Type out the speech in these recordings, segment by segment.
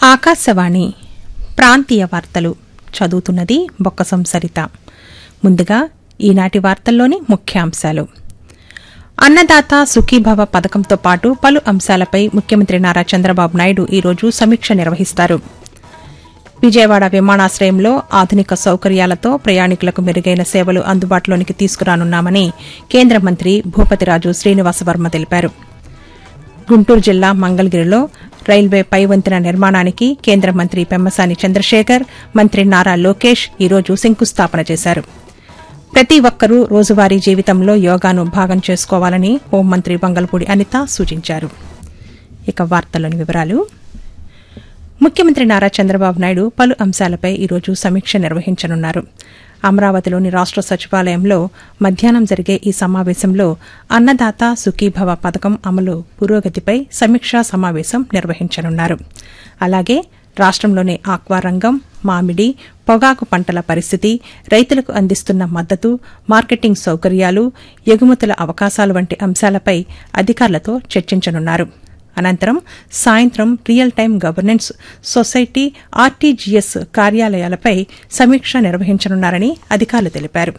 ఆకాశవాణి ప్రాంతీయ వార్తలు చదువుతున్నది బొక్కసం సరిత ముందుగా ఈనాటి వార్తల్లోని ముఖ్యాంశాలు అన్నదాత సుఖీభవ పథకంతో పాటు పలు అంశాలపై ముఖ్యమంత్రి నారా చంద్రబాబు నాయుడు ఈరోజు సమీక్ష నిర్వహిస్తారు విజయవాడ విమానాశ్రయంలో ఆధునిక సౌకర్యాలతో ప్రయాణికులకు మెరుగైన సేవలు అందుబాటులోనికి తీసుకురానున్నామని కేంద్ర మంత్రి భూపతిరాజు శ్రీనివాసవర్మ తెలిపారు గుంటూరు జిల్లా మంగళగిరిలో రైల్వే పై వంతెన నిర్మాణానికి కేంద్ర మంత్రి పెమ్మసాని చంద్రశేఖర్ మంత్రి నారా లోకేష్ ఈరోజు శంకుస్థాపన చేశారు ప్రతి ఒక్కరూ రోజువారీ జీవితంలో యోగాను భాగం చేసుకోవాలని హోంమంత్రి వంగల్పూడి అనిత సూచించారు ఇక వార్తల్లోని వివరాలు ముఖ్యమంత్రి నారా చంద్రబాబు నాయుడు పలు అంశాలపై ఈరోజు సమీక్ష నిర్వహించనున్నారు అమరావతిలోని రాష్ట సచివాలయంలో మధ్యాహ్నం జరిగే ఈ సమావేశంలో అన్నదాత సుఖీభవ పథకం అమలు పురోగతిపై సమీక్షా సమావేశం నిర్వహించనున్నారు అలాగే రాష్టంలోని ఆక్వా రంగం మామిడి పొగాకు పంటల పరిస్థితి రైతులకు అందిస్తున్న మద్దతు మార్కెటింగ్ సౌకర్యాలు ఎగుమతుల అవకాశాలు వంటి అంశాలపై అధికారులతో చర్చించనున్నారు అనంతరం సాయంత్రం real time governance society RTGS కార్యాలయాలపై సమీక్ష నిర్వహించనున్నారని అధికారులు తెలిపారు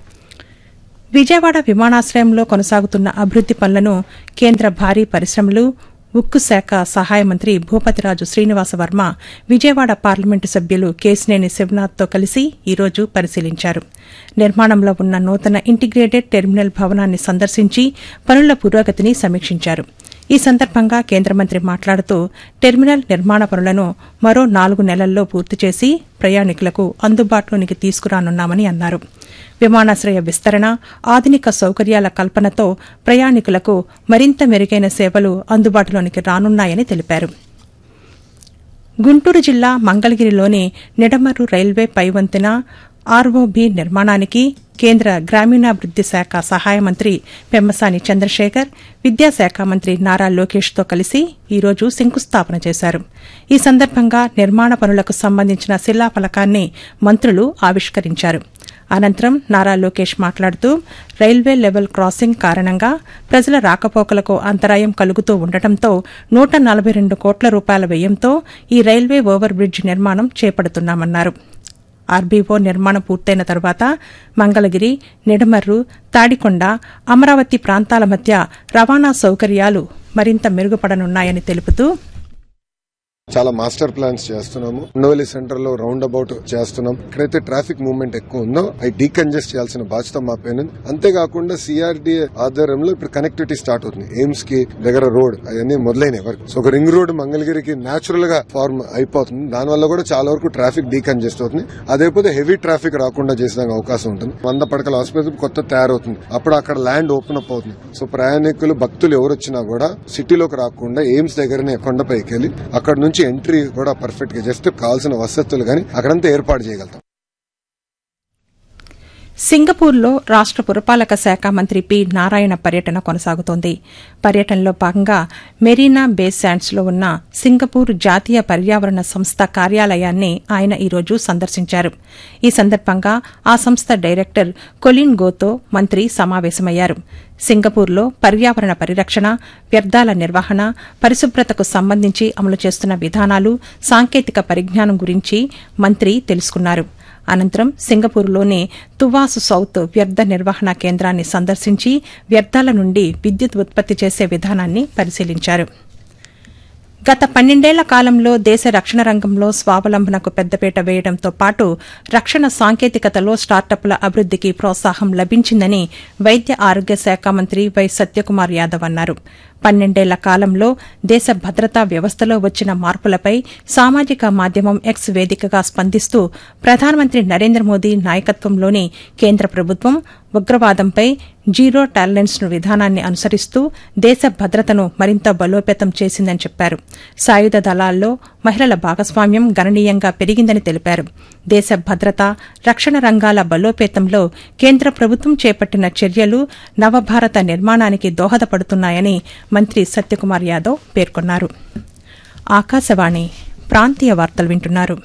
విజయవాడ విమానాశ్రయంలో కొనసాగుతున్న అభివృద్ది పనులను కేంద్ర భారీ పరిశ్రమలు ఉక్కు శాఖ సహాయ మంత్రి భూపతిరాజు శ్రీనివాసవర్మ విజయవాడ పార్లమెంటు సభ్యులు కేసినేని శివనాథ్తో కలిసి ఈరోజు పరిశీలించారు నిర్మాణంలో ఉన్న నూతన ఇంటిగ్రేటెడ్ టెర్మినల్ భవనాన్ని సందర్శించి పనుల పురోగతిని సమీక్షించారు ఈ సందర్భంగా కేంద్ర మంత్రి మాట్లాడుతూ టెర్మినల్ నిర్మాణ పనులను మరో నాలుగు నెలల్లో పూర్తి చేసి ప్రయాణికులకు అందుబాటులోనికి తీసుకురానున్నామని అన్నారు విమానాశ్రయ విస్తరణ ఆధునిక సౌకర్యాల కల్పనతో ప్రయాణికులకు మరింత మెరుగైన సేవలు అందుబాటులోనికి రానున్నాయని తెలిపారు గుంటూరు జిల్లా మంగళగిరిలోని నిడమర్రు రైల్వే పైవంతెన ఆర్ఓబి నిర్మాణానికి కేంద్ర గ్రామీణాభివృద్ది శాఖ సహాయ మంత్రి పెమ్మసాని చంద్రశేఖర్ విద్యాశాఖ మంత్రి నారా లోకేష్తో కలిసి ఈరోజు శంకుస్థాపన చేశారు ఈ సందర్భంగా నిర్మాణ పనులకు సంబంధించిన శిలాఫలకాన్ని మంత్రులు ఆవిష్కరించారు అనంతరం నారా లోకేష్ మాట్లాడుతూ రైల్వే లెవెల్ క్రాసింగ్ కారణంగా ప్రజల రాకపోకలకు అంతరాయం కలుగుతూ ఉండటంతో నూట నలభై రెండు కోట్ల రూపాయల వ్యయంతో ఈ రైల్వే ఓవర్ బ్రిడ్జ్ నిర్మాణం చేపడుతున్నామన్నారు ఆర్బీఓ నిర్మాణం పూర్తయిన తర్వాత మంగళగిరి నిడమర్రు తాడికొండ అమరావతి ప్రాంతాల మధ్య రవాణా సౌకర్యాలు మరింత మెరుగుపడనున్నాయని తెలుపుతూ చాలా మాస్టర్ ప్లాన్స్ చేస్తున్నాము ఉండవల్లి సెంటర్ లో రౌండ్ అబౌట్ చేస్తున్నాం ఇక్కడైతే ట్రాఫిక్ మూవ్మెంట్ ఎక్కువ ఉందో అవి డీకంజెస్ట్ చేయాల్సిన బాధ్యత మా పైన ఉంది. అంతేకాకుండా సిఆర్డీఏ ఆధ్వర్యంలో ఇప్పుడు కనెక్టివిటీ స్టార్ట్ అవుతుంది ఎయిమ్స్ కి దగ్గర రోడ్ అవన్నీ మొదలైన వరకు సో ఒక రింగ్ రోడ్ మంగళగిరికి నేచురల్ గా ఫార్మ్ అయిపోతుంది దానివల్ల కూడా చాలా వరకు ట్రాఫిక్ డీకంజెస్ట్ అవుతుంది అదేపోతే హెవీ ట్రాఫిక్ రాకుండా చేసేదానికి అవకాశం ఉంటుంది వంద పడకల ఆసుపత్రి కొత్త తయారవుతుంది అప్పుడు అక్కడ ల్యాండ్ ఓపెన్ అప్ అవుతుంది సో ప్రయాణికులు భక్తులు ఎవరు వచ్చినా కూడా సిటీలోకి రాకుండా ఎయిమ్స్ దగ్గరనే కొండపైకి వెళ్ళి అక్కడ నుంచి ఎంట్రీ కూడా పర్ఫెక్ట్ గా జస్ట్ కావాల్సిన వసతులు కానీ అక్కడంతా ఏర్పాటు చేయగలుగుతాం సింగపూర్లో రాష్ట పురపాలక శాఖ మంత్రి పి నారాయణ పర్యటన కొనసాగుతోంది పర్యటనలో భాగంగా మెరీనా బే శాండ్స్లో ఉన్న సింగపూర్ జాతీయ పర్యావరణ సంస్థ కార్యాలయాన్ని ఆయన ఈరోజు సందర్శించారు ఈ సందర్భంగా ఆ సంస్థ డైరెక్టర్ కొలిన్ గోతో మంత్రి సమావేశమయ్యారు సింగపూర్లో పర్యావరణ పరిరక్షణ వ్యర్థాల నిర్వహణ పరిశుభ్రతకు సంబంధించి అమలు చేస్తున్న విధానాలు సాంకేతిక పరిజ్ఞానం గురించి మంత్రి తెలుసుకున్నారు అనంతరం సింగపూర్లోని తువాసు సౌత్ వ్యర్థ నిర్వహణ కేంద్రాన్ని సందర్శించి వ్యర్థాల నుండి విద్యుత్ ఉత్పత్తి చేసే విధానాన్ని పరిశీలించారు గత పన్నెండేళ్ల కాలంలో దేశ రక్షణ రంగంలో స్వావలంబనకు పెద్దపీట వేయడంతో పాటు రక్షణ సాంకేతికతలో స్టార్టప్ల అభివృద్దికి ప్రోత్సాహం లభించిందని వైద్య ఆరోగ్య శాఖ మంత్రి వై సత్యకుమార్ యాదవ్ అన్నారు పన్నెండేళ్ల కాలంలో దేశ భద్రతా వ్యవస్థలో వచ్చిన మార్పులపై సామాజిక మాధ్యమం ఎక్స్ వేదికగా స్పందిస్తూ ప్రధానమంత్రి నరేంద్ర మోదీ నాయకత్వంలోని కేంద్ర ప్రభుత్వం ఉగ్రవాదంపై జీరో టాలరెన్స్ విధానాన్ని అనుసరిస్తూ దేశ భద్రతను మరింత బలోపేతం చేసిందని చెప్పారు సాయుధ దళాల్లో మహిళల భాగస్వామ్యం గణనీయంగా పెరిగిందని తెలిపారు దేశ భద్రత రక్షణ రంగాల బలోపేతంలో కేంద్ర ప్రభుత్వం చేపట్టిన చర్యలు నవభారత నిర్మాణానికి దోహదపడుతున్నాయని మంత్రి సత్యకుమార్ యాదవ్ పేర్కొన్నారు ఆకాశవాణి ప్రాంతీయ వార్తలు వింటున్నారు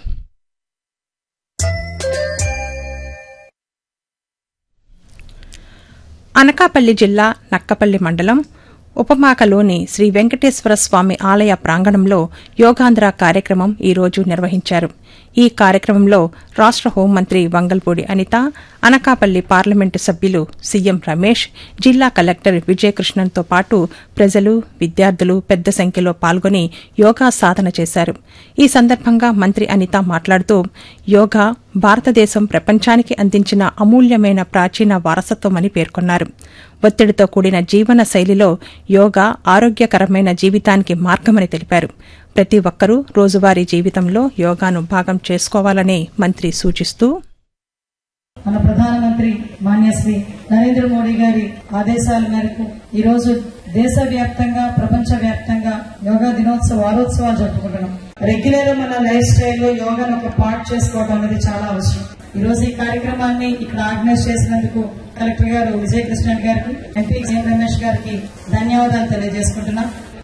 అనకాపల్లి జిల్లా నక్కపల్లి మండలం ఉపమాకలోని శ్రీ వెంకటేశ్వర స్వామి ఆలయ ప్రాంగణంలో యోగాంధ్ర కార్యక్రమం ఈ రోజు నిర్వహించారు ఈ కార్యక్రమంలో రాష్ట హోంమంత్రి వంగల్పూడి అనిత అనకాపల్లి పార్లమెంటు సభ్యులు సీఎం రమేష్ జిల్లా కలెక్టర్ విజయకృష్ణన్తో పాటు ప్రజలు విద్యార్థులు పెద్ద సంఖ్యలో పాల్గొని యోగా సాధన చేశారు ఈ సందర్భంగా మంత్రి అనిత మాట్లాడుతూ యోగా భారతదేశం ప్రపంచానికి అందించిన అమూల్యమైన ప్రాచీన వారసత్వమని పేర్కొన్నారు ఒత్తిడితో కూడిన జీవన శైలిలో యోగా ఆరోగ్యకరమైన జీవితానికి మార్గమని తెలిపారు ప్రతి ఒక్కరూ రోజువారీ జీవితంలో యోగాను భాగం చేసుకోవాలని మంత్రి సూచిస్తూ మన ప్రధానమంత్రి మాన్యశ్రీ నరేంద్ర మోడీ గారి ఆదేశాల మేరకు ఈ రోజు దేశవ్యాప్తంగా ప్రపంచ వ్యాప్తంగా యోగా దినోత్సవ వారోత్సవాలు జరుపుకుంటున్నాం రెగ్యులర్ మన లైఫ్ స్టైల్లో యోగాను ఒక పార్ట్ చేసుకోవడం అనేది చాలా అవసరం ఈ రోజు ఈ కార్యక్రమాన్ని ఇక్కడ ఆర్గనైజ్ చేసినందుకు కలెక్టర్ గారు విజయకృష్ణ గారికి ఎంపీ జయం రమేష్ గారికి ధన్యవాదాలు తెలియజేసుకుంటున్నాం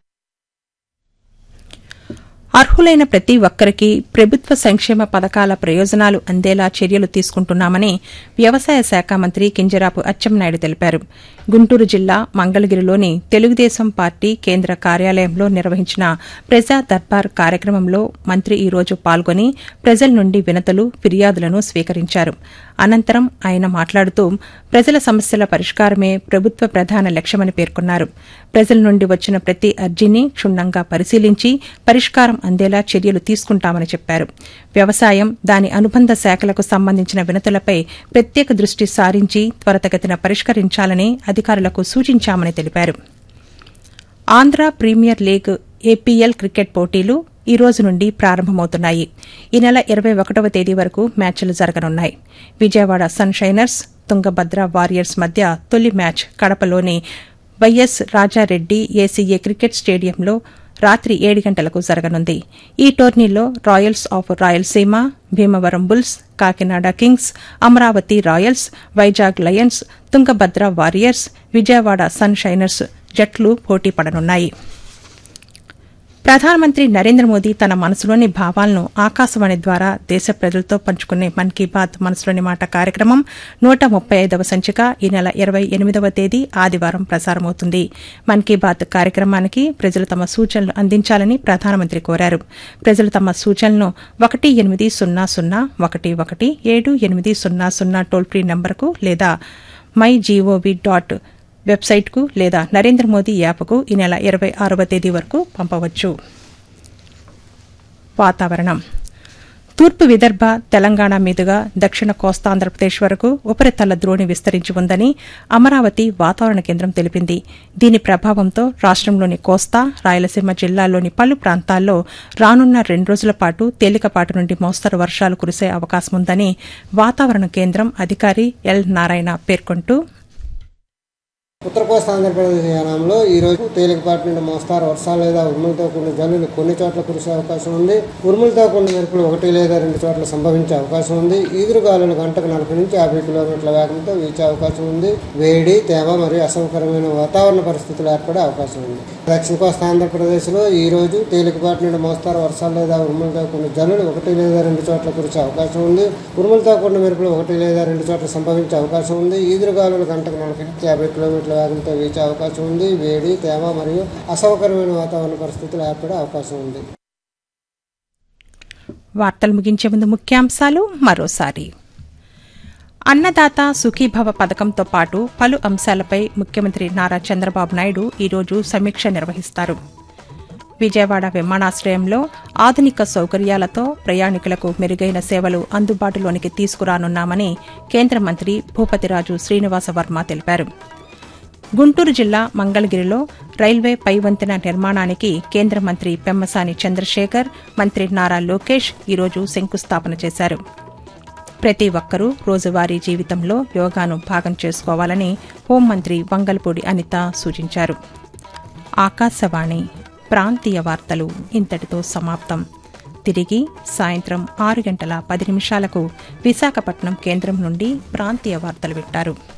అర్హులైన ప్రతి ఒక్కరికి ప్రభుత్వ సంక్షేమ పథకాల ప్రయోజనాలు అందేలా చర్యలు తీసుకుంటున్నామని వ్యవసాయ శాఖ మంత్రి కింజరాపు అచ్చెన్నాయుడు తెలిపారు గుంటూరు జిల్లా మంగళగిరిలోని తెలుగుదేశం పార్టీ కేంద్ర కార్యాలయంలో నిర్వహించిన ప్రజా దర్బార్ కార్యక్రమంలో మంత్రి ఈ రోజు పాల్గొని ప్రజల నుండి వినతులు ఫిర్యాదులను స్వీకరించారు అనంతరం ఆయన మాట్లాడుతూ ప్రజల సమస్యల పరిష్కారమే ప్రభుత్వ ప్రధాన లక్ష్యమని పేర్కొన్నారు ప్రజల నుండి వచ్చిన ప్రతి అర్జీని క్షుణ్ణంగా పరిశీలించి పరిష్కారం అందేలా చర్యలు తీసుకుంటామని చెప్పారు వ్యవసాయం దాని అనుబంధ శాఖలకు సంబంధించిన వినతులపై ప్రత్యేక దృష్టి సారించి త్వరితగతిన పరిష్కరించాలని అధికారులకు సూచించామని తెలిపారు Andhra premier league APL cricket పోటీలు ఈ రోజు నుండి ప్రారంభమవుతున్నాయి ఈ నెల ఇరవై ఒకటవ తేదీ వరకు మ్యాచ్లు జరగనున్నాయి Vijayawada sun shiners Tungabhadra warriors మధ్య తొలి మ్యాచ్ కడపలోని వైఎస్ రాజారెడ్డి ఏసీఏ క్రికెట్ స్టేడియంలో రాత్రి ఏడు గంటలకు జరగనుంది ఈ టోర్నీలో royals of Rayalaseema Bhimavaram bulls Kakinada kings Amaravati royals Vizag lions Tungabhadra warriors Vijayawada sun shiners జట్లు పోటీ పడనున్నాయి ప్రధానమంత్రి నరేంద్ర మోదీ తన మనసులోని భావాలను ఆకాశవాణి ద్వారా దేశ ప్రజలతో పంచుకునే మన్ కీ బాత్ మనసులోని మాట కార్యక్రమం నూట ముప్పై ఐదవ సంచిక ఈ నెల ఇరవై ఎనిమిదవ తేదీ ఆదివారం ప్రసారమవుతుంది మన్ కీ బాత్ కార్యక్రమానికి ప్రజలు తమ సూచనలు అందించాలని ప్రధానమంత్రి కోరారు ప్రజలు తమ సూచనలను ఒకటి ఎనిమిది సున్నా సున్నా ఒకటి ఒకటి ఏడు ఎనిమిది సున్నా సున్నా టోల్ ఫ్రీ నంబర్కు లేదా మై జీఓవీ డాట్ వెబ్సైట్కు లేదా నరేంద్ర మోదీ యాప్కు ఈ నెల ఇరవై ఆరవ తేదీ వరకు పంపవచ్చు వాతావరణం తూర్పు విదర్భ తెలంగాణ మీదుగా దక్షిణ కోస్తాంధ్రప్రదేశ్ వరకు ఉపరితల ద్రోణి విస్తరించి ఉందని అమరావతి వాతావరణ కేంద్రం తెలిపింది దీని ప్రభావంతో రాష్టంలోని కోస్తా రాయలసీమ జిల్లాల్లోని పలు ప్రాంతాల్లో రానున్న రెండు రోజుల పాటు తేలికపాటి నుండి మోస్తరు వర్షాలు కురిసే అవకాశం ఉందని వాతావరణ కేంద్రం అధికారి ఎల్ నారాయణ పేర్కొంటూ ఉత్తర కోస్తా ఆంధ్రప్రదేశ్ యానంలో ఈ రోజు తేలికపాటి నుండి మోస్తారు వర్షాలు లేదా ఉరుములతో కూడిన జల్లులు కొన్ని చోట్ల కురిసే అవకాశం ఉంది ఉరుములతో కూడిన మెరుపులు ఒకటి లేదా రెండు చోట్ల సంభవించే అవకాశం ఉంది ఈదురుగాలులు గంటకు నలభై నుంచి యాభై కిలోమీటర్ల వేగంతో వీచే అవకాశం ఉంది వేడి తేమ మరియు అసౌకర్యమైన వాతావరణ పరిస్థితులు ఏర్పడే అవకాశం ఉంది దక్షిణ కోస్తా ఆంధ్రప్రదేశ్లో ఈ రోజు తేలికపాటి నుండి మోస్తారు వర్షాలు లేదా ఉరుములతో కూడిన జల్లులు ఒకటి లేదా రెండు చోట్ల కురిసే అవకాశం ఉంది ఉరుములతో కూడిన మెరుపులు ఒకటి లేదా రెండు చోట్ల సంభవించే అవకాశం ఉంది ఈదురుగాలులు గంటకు నలభై నుంచి యాభై కిలోమీటర్ల వేగంతో వీచే అవకాశం ఉంది వేడి తేమ మరియు అసౌకర్యమైన వాతావరణ పరిస్థితులు ఏర్పడే అవకాశం ఉంది వార్తలు ముగించే ముందు ముఖ్యాంశాలు మరోసారి అన్నదాత సుఖీభవ పథకంతో పాటు పలు అంశాలపై ముఖ్యమంత్రి నారా చంద్రబాబు నాయుడు ఈరోజు సమీక్ష నిర్వహిస్తారు విజయవాడ విమానాశ్రయంలో ఆధునిక సౌకర్యాలతో ప్రయాణికులకు మెరుగైన సేవలు అందుబాటులోనికి తీసుకురానున్నామని కేంద్ర మంత్రి భూపతిరాజు శ్రీనివాస వర్మ తెలిపారు గుంటూరు జిల్లా మంగళగిరిలో రైల్వే పైవంతెన నిర్మాణానికి కేంద్ర మంత్రి పెమ్మసాని చంద్రశేఖర్ మంత్రి నారా లోకేష్ ఈరోజు శంకుస్థాపన చేశారు ప్రతి ఒక్కరూ రోజువారీ జీవితంలో యోగాను భాగం చేసుకోవాలని హోంమంత్రి వంగల్పూడి అనిత సూచించారు ఆకాశవాణి ప్రాంతీయ వార్తలు ఇంతటితో సమాప్తం తిరిగి సాయంత్రం ఆరు గంటల పది నిమిషాలకు విశాఖపట్నం కేంద్రం నుండి ప్రాంతీయ వార్తలు వింటారు